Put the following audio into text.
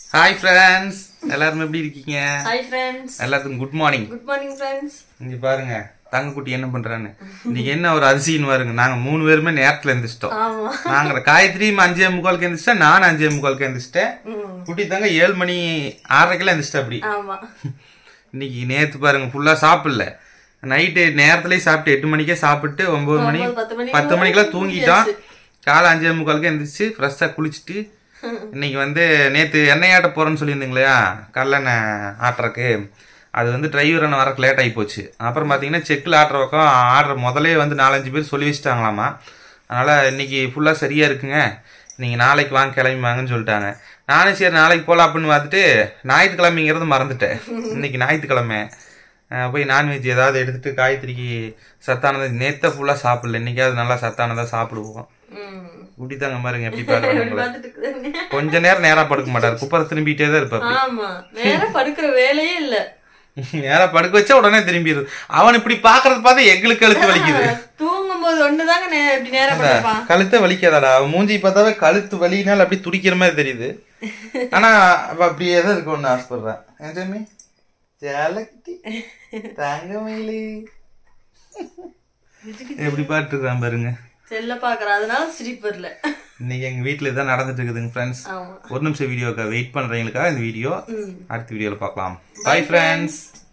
Hi friends எல்லாரும் எப்படி இருக்கீங்க ஹாய் ஃப்ரெண்ட்ஸ் எல்லாத்துக்கும் good morning good morning friends இங்க பாருங்க தங்கக்குட்டி என்ன பண்றான்னு இன்னைக்கு என்ன ஒரு அதிசயம் பாருங்க நாங்க மூணு பேருமே நேரத்துல எந்திரிச்சிட்டோம் ஆமா நாங்க காயத்ரியும் அஞ்சே முக்காலுக்கு எந்திரிச்சிட்டேன் நானும் அஞ்சே முக்காலுக்கு எந்திரிச்சிட்டேன் ம், குட்டி தாங்க ஏழு மணி ஆறரைக்கெல்லாம் எந்திரிச்சிட்டேன் அப்படி ஆமா இன்னைக்கு நேத்து பாருங்க ஃபுல்லா சாப்பிடல நைட்டு நேரத்துலயே சாப்பிட்டு எட்டு மணிக்கே சாப்பிட்டு ஒன்பது மணி ஒன்பது, பத்து மணிக்கு பத்து மணிக்கெல்லாம் தூங்கிட்டோம் காலை அஞ்சே முக்காலுக்கு எந்திரிச்சு ஃப்ரெஷ்ஷாக குளிச்சுட்டு இன்னைக்கு வந்து நேற்று எண்ணெய் ஆட்ட போகிறேன்னு சொல்லியிருந்தீங்க இல்லையா கடலெண்ணெய் ஆட்டுறக்கு அது வந்து டிரைவர் அண்ணன் வரக்கு லேட் ஆகி போச்சு அப்புறம் பார்த்தீங்கன்னா செக்கில் ஆட்டுற பக்கம் ஆடுற முதலே வந்து நாலஞ்சு பேர் சொல்லி வச்சுட்டாங்களாமா அதனால் இன்னைக்கு ஃபுல்லாக சரியாக இருக்குங்க நீங்கள் நாளைக்கு வாங்க கிளம்பி வாங்கன்னு சொல்லிட்டாங்க நானும் சரி நாளைக்கு போகலாம் அப்படின்னு பார்த்துட்டு ஞாயிற்றுக்கிழமைங்கிறது மறந்துட்டேன் இன்னைக்கு ஞாயிற்றுக்கிழமை அஹ் போய் நான்வெஜ் ஏதாவது எடுத்துட்டு காய்கறிக்கு சத்தானதை நேத்த ஃபுல்லாக சாப்பிடல இன்னைக்காவது நல்லா சத்தானதாக சாப்பிடுவோம் ம். குடித்தாங்க பாருங்க எப்படி பாக்குறாங்க பார்த்துட்டு இருக்குதுங்க. கொஞ்ச நேரம் நேரா படுக்க மாட்டாரு குப்பரை திரும்பிட்டே தான் இருப்பாரு ஆமா நேரம் படுக்கிற வேலையே இல்ல நேரா படுக்க வச்சா உடனே திரும்பிடுது அவன் இப்படி பாக்குறது பார்த்து எங்களுக்கு கழுத்து வலிக்குது தூங்கும் போது ஒண்ணுதாங்க நே- இப்படி நேரம் படுப்பான் கழுத்தை வலிக்காதாடா அவன் மூஞ்சி பார்த்தாவே கழுத்து வலினால அப்படி துடிக்கிற மாதிரி தெரியுது ஆனா அவ அப்படியே தான் இருக்கும்னு ஆசைப்படுறேன் ஏன் ஜெமி ஜாலக்தி தங்கமயிலு எப்படி பாட்டு இருக்கான் பாருங்க செல்ல பாக்குறேன் அதனால சிரிப்பு வரல இன்னைக்கு எங்க வீட்டுல இதான் நடந்துட்டு இருக்குதுங்க ஃப்ரெண்ட்ஸ் ஆமா ஒரு நிமிஷம் வீடியோக்காக வெயிட் பண்றவங்களுக்காக இந்த வீடியோ ம் அடுத்த வீடியோல பார்க்கலாம் பை ஃப்ரெண்ட்ஸ்